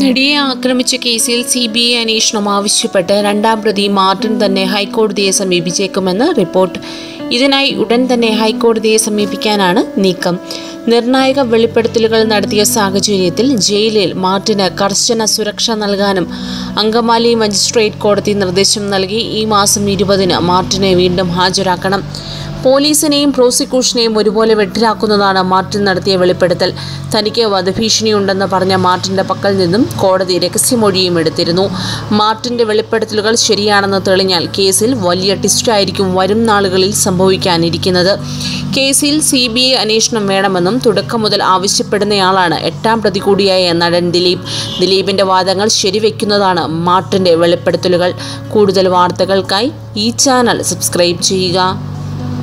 നടിയെ ആക്രമിച്ച കേസിൽ സി ബി ഐ അന്വേഷണം ആവശ്യപ്പെട്ട് രണ്ടാം പ്രതി മാർട്ടിൻ തന്നെ ഹൈക്കോടതിയെ സമീപിച്ചേക്കുമെന്ന് റിപ്പോർട്ട് ഇതിനായി ഉടൻ തന്നെ ഹൈക്കോടതിയെ സമീപിക്കാനാണ് നീക്കം നിർണായക വെളിപ്പെടുത്തലുകൾ നടത്തിയ സാഹചര്യത്തിൽ ജയിലിൽ മാർട്ടിന് കർശന സുരക്ഷ നൽകാനും അങ്കമാലി മജിസ്ട്രേറ്റ് കോടതി നിർദ്ദേശം നൽകി ഈ മാസം ഇരുപതിന് മാർട്ടിനെ വീണ്ടും ഹാജരാക്കണം പോലീസിനെയും പ്രോസിക്യൂഷനെയും ഒരുപോലെ വെട്ടിലാക്കുന്നതാണ് മാർട്ടിൻ നടത്തിയ വെളിപ്പെടുത്തൽ തനിക്ക് വധഭീഷണിയുണ്ടെന്ന് പറഞ്ഞ മാർട്ടിന്റെ പക്കൽ നിന്നും കോടതി രഹസ്യമൊഴിയും എടുത്തിരുന്നു മാർട്ടിന്റെ വെളിപ്പെടുത്തലുകൾ ശരിയാണെന്ന് തെളിഞ്ഞാൽ കേസിൽ വലിയ ട്വിസ്റ്റായിരിക്കും വരും നാളുകളിൽ സംഭവിക്കാനിരിക്കുന്നത് കേസിൽ സി ബി ഐ അന്വേഷണം വേണമെന്നും തുടക്കം മുതൽ ആവശ്യപ്പെടുന്നയാളാണ് എട്ടാം പ്രതി കൂടിയായ നടൻ ദിലീപ് ദിലീപിന്റെ വാദങ്ങൾ ശരിവെക്കുന്നതാണ് മാർട്ടിന്റെ വെളിപ്പെടുത്തലുകൾ കൂടുതൽ വാർത്തകൾക്കായി ഈ ചാനൽ സബ്സ്ക്രൈബ് ചെയ്യുക